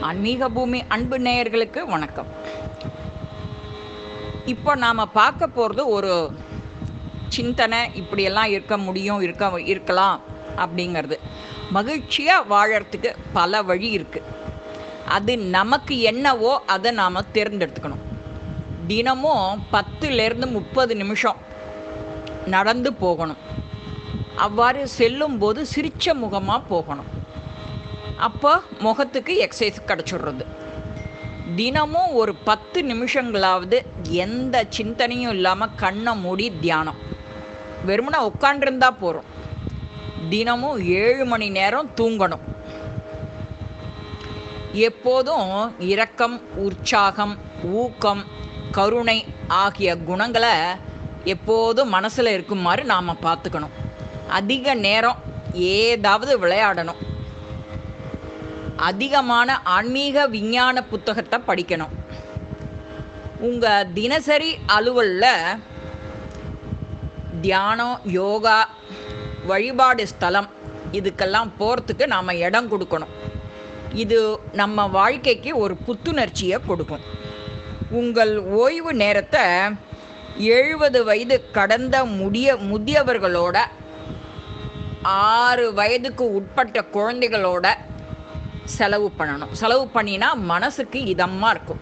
ஆன்மீக பூமி அன்பு நேயர்களுக்கு வணக்கம் இப்போ நாம் பார்க்க போகிறது ஒரு சிந்தனை இப்படியெல்லாம் இருக்க முடியும் இருக்க இருக்கலாம் அப்படிங்கிறது மகிழ்ச்சியாக வாழறதுக்கு பல வழி இருக்குது அது நமக்கு என்னவோ அதை நாம் தேர்ந்தெடுத்துக்கணும் தினமும் பத்துலேருந்து முப்பது நிமிஷம் நடந்து போகணும் அவ்வாறு செல்லும்போது சிரிச்ச முகமாக போகணும் அப்போ முகத்துக்கு எக்ஸசைஸ் கிடச்சிடுறது தினமும் ஒரு பத்து நிமிஷங்களாவது எந்த சிந்தனையும் இல்லாமல் கண்ணை மூடி தியானம் வெறுமனா உட்காண்டிருந்தா போகிறோம் தினமும் ஏழு மணி நேரம் தூங்கணும் எப்போதும் இரக்கம் உற்சாகம் ஊக்கம் கருணை ஆகிய குணங்களை எப்போதும் மனசில் இருக்குமாறு நாம் பார்த்துக்கணும் அதிக நேரம் ஏதாவது விளையாடணும் அதிகமான ஆன்மீக விஞ்ஞான புத்தகத்தை படிக்கணும் உங்கள் தினசரி அலுவலில் தியானம் யோகா வழிபாடு ஸ்தலம் இதுக்கெல்லாம் போகிறதுக்கு நாம் இடம் கொடுக்கணும் இது நம்ம வாழ்க்கைக்கு ஒரு புத்துணர்ச்சியை கொடுக்கும் உங்கள் ஓய்வு நேரத்தை எழுபது வயது கடந்த முடிய முதியவர்களோட ஆறு வயதுக்கு உட்பட்ட குழந்தைகளோட செலவு பண்ணணும் செலவு பண்ணினா மனசுக்கு இதமாக இருக்கும்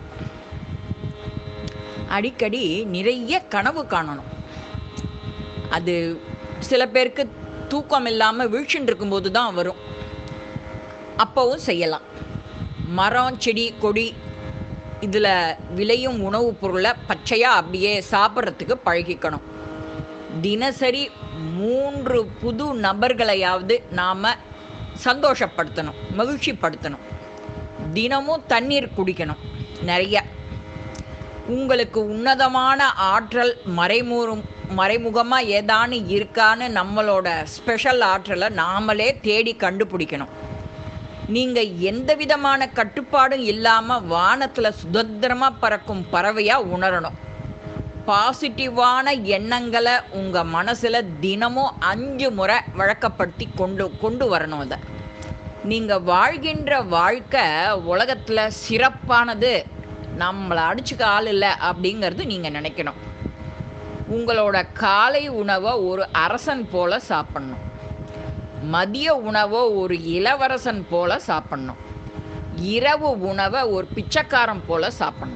அடிக்கடி நிறைய கனவு காணணும் அது சில பேருக்கு தூக்கம் இல்லாமல் வீழ்ச்சின்னு இருக்கும்போது தான் வரும் அப்போவும் செய்யலாம் மரம் செடி கொடி இதில் விளையும் உணவுப் பொருளை பச்சையாக அப்படியே சாப்பிட்றதுக்கு பழகிக்கணும் தினசரி மூன்று புது நபர்களையாவது நாம் சந்தோஷப்படுத்தணும் மகிழ்ச்சிப்படுத்தணும் தினமும் தண்ணீர் குடிக்கணும் நிறைய உங்களுக்கு உன்னதமான ஆற்றல் மறைமுறு மறைமுகமாக ஏதானு இருக்கான்னு நம்மளோட ஸ்பெஷல் ஆற்றலை நாமளே தேடி கண்டுபிடிக்கணும் நீங்கள் எந்த விதமான கட்டுப்பாடும் இல்லாமல் வானத்தில் சுதந்திரமாக பறக்கும் பறவையாக உணரணும் பாசிட்டிவான எண்ணங்களை உங்கள் மனசில் தினமும் அஞ்சு முறை வழக்கப்படுத்தி கொண்டு கொண்டு வரணும் அதை நீங்கள் வாழ்கின்ற வாழ்க்கை உலகத்தில் சிறப்பானது நம்மளை அடிச்சுக்க ஆள் இல்லை அப்படிங்கிறது நீங்கள் நினைக்கணும் உங்களோட காலை உணவை ஒரு அரசன் போல சாப்பிட்ணும் மதிய உணவை ஒரு இளவரசன் போல சாப்பிட்ணும் இரவு உணவை ஒரு பிச்சைக்காரன் போல சாப்பிட்ணும்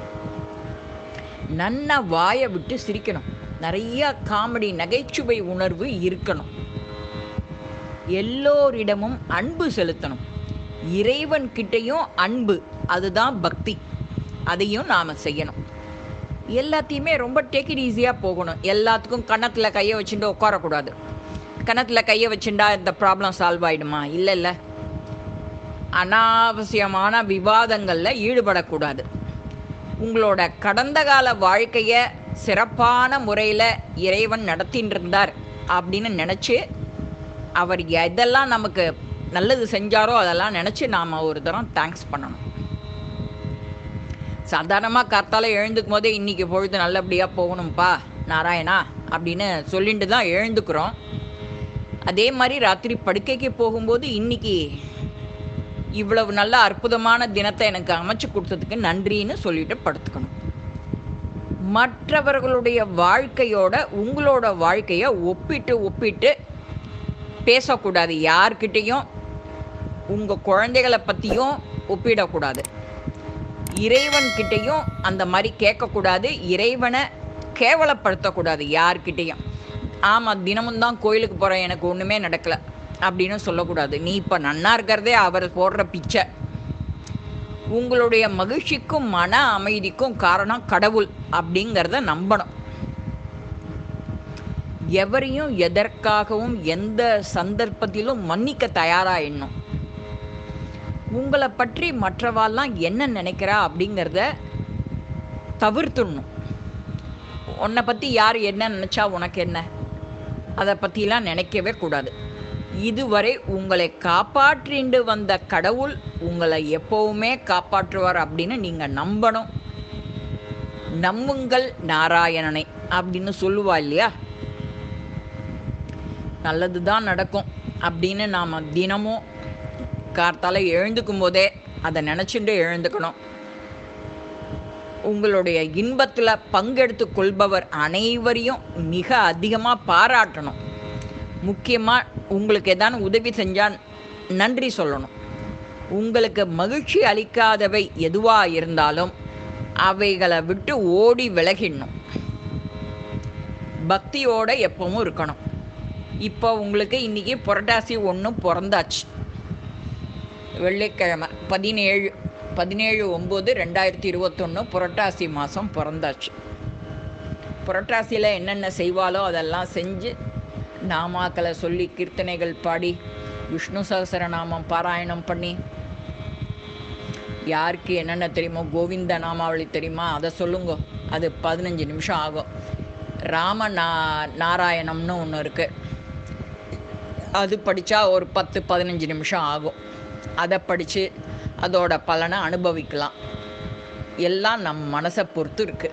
நன்ன வாயை விட்டு சிரிக்கணும் நிறைய காமெடி நகைச்சுவை உணர்வு இருக்கணும் எல்லோரிடமும் அன்பு செலுத்தணும் இறைவன் கிட்டையும் அன்பு அதுதான் பக்தி அதையும் நாம் செய்யணும் எல்லாத்தையுமே ரொம்ப டேக் இட் ஈஸியாக போகணும் எல்லாத்துக்கும் கன்னத்தில் கையை வச்சுட்டு உட்காரக்கூடாது கன்னத்தில் கையை வச்சுட்டா இந்த ப்ராப்ளம் சால்வ் ஆகிடுமா இல்லை இல்லை அனாவசியமான விவாதங்களில் ஈடுபடக்கூடாது உங்களோட கடந்த கால வாழ்க்கையை சிறப்பான முறையில் இறைவன் நடத்தின்னு இருந்தார் அப்படின்னு நினச்சி அவர் எதெல்லாம் நமக்கு நல்லது செஞ்சாரோ அதெல்லாம் நினச்சி நாம் ஒரு தரம் தேங்க்ஸ் பண்ணணும் சாதாரணமாக காத்தால எழுந்துக்கும் போதே இன்றைக்கி பொழுது நல்லபடியாக போகணும்ப்பா நாராயணா அப்படின்னு சொல்லிட்டு தான் எழுந்துக்கிறோம் அதே மாதிரி ராத்திரி படுக்கைக்கு போகும்போது இன்னைக்கு இவ்வளவு நல்ல அற்புதமான தினத்தை எனக்கு அமைச்சு கொடுத்ததுக்கு நன்றின்னு சொல்லிட்டு படுத்துக்கணும் மற்றவர்களுடைய வாழ்க்கையோட உங்களோட வாழ்க்கையை ஒப்பிட்டு ஒப்பிட்டு பேசக்கூடாது யார்கிட்டையும் உங்கள் குழந்தைகளை பற்றியும் ஒப்பிடக்கூடாது இறைவன்கிட்டையும் அந்த மாதிரி கேட்கக்கூடாது இறைவனை கேவலப்படுத்தக்கூடாது யார்கிட்டையும் ஆமாம் தினமும் தான் கோயிலுக்கு போகிறேன் எனக்கு ஒன்றுமே நடக்கலை அப்படின்னு சொல்லக்கூடாது நீ இப்போ நன்னா இருக்கிறதே அவர் போடுற பிச்சை உங்களுடைய மகிழ்ச்சிக்கும் மன அமைதிக்கும் காரணம் கடவுள் அப்படிங்கிறத நம்பணும் எவரையும் எதற்காகவும் எந்த சந்தர்ப்பத்திலும் மன்னிக்க தயாராகிடணும் உங்களை பற்றி மற்றவாள்லாம் என்ன நினைக்கிறா அப்படிங்கிறத தவிர்த்துடணும் உன்னை பற்றி யார் என்ன நினச்சா உனக்கு என்ன அதை பற்றிலாம் நினைக்கவே கூடாது இதுவரை உங்களை காப்பாற்றிண்டு வந்த கடவுள் உங்களை எப்பவுமே காப்பாற்றுவார் அப்படின்னு நீங்கள் நம்பணும் நம்புங்கள் நாராயணனை அப்படின்னு சொல்லுவா இல்லையா நல்லது தான் நடக்கும் அப்படின்னு நாம் தினமும் கார்த்தால எழுந்துக்கும் போதே அதை நினச்சிட்டு எழுந்துக்கணும் உங்களுடைய இன்பத்தில் பங்கெடுத்து கொள்பவர் அனைவரையும் மிக அதிகமாக பாராட்டணும் முக்கியமாக உங்களுக்கு ஏதான உதவி செஞ்சால் நன்றி சொல்லணும் உங்களுக்கு மகிழ்ச்சி அளிக்காதவை எதுவாக இருந்தாலும் அவைகளை விட்டு ஓடி விலகிடணும் பக்தியோட எப்பவும் இருக்கணும் இப்போ உங்களுக்கு இன்னைக்கு புரட்டாசி ஒன்று பிறந்தாச்சு வெள்ளிக்கிழமை பதினேழு பதினேழு ஒம்பது ரெண்டாயிரத்தி இருபத்தொன்று புரட்டாசி மாதம் பிறந்தாச்சு புரட்டாசியில் என்னென்ன செய்வாலோ அதெல்லாம் செஞ்சு நாமாக்களை சொல்லி கீர்த்தனைகள் பாடி விஷ்ணு சகசரநாமம் பாராயணம் பண்ணி யாருக்கு என்னென்ன தெரியுமோ கோவிந்த நாமாவளி தெரியுமா அதை சொல்லுங்க அது பதினஞ்சு நிமிஷம் ஆகும் ராம நா நாராயணம்னு ஒன்று இருக்குது அது படித்தா ஒரு பத்து பதினஞ்சு நிமிஷம் ஆகும் அதை படித்து அதோட பலனை அனுபவிக்கலாம் எல்லாம் நம் மனசை பொறுத்து இருக்குது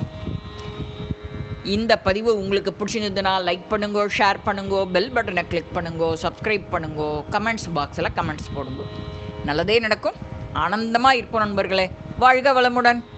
இந்த பதிவு உங்களுக்கு பிடிச்சிருந்ததுன்னா லைக் பண்ணுங்க ஷேர் பண்ணுங்க பெல் பட்டனை கிளிக் பண்ணுங்க சப்ஸ்கிரைப் பண்ணுங்க கமெண்ட்ஸ் பாக்ஸில் கமெண்ட்ஸ் போடுங்க நல்லதே நடக்கும் ஆனந்தமாக இருப்போம் நண்பர்களே வாழ்க வளமுடன்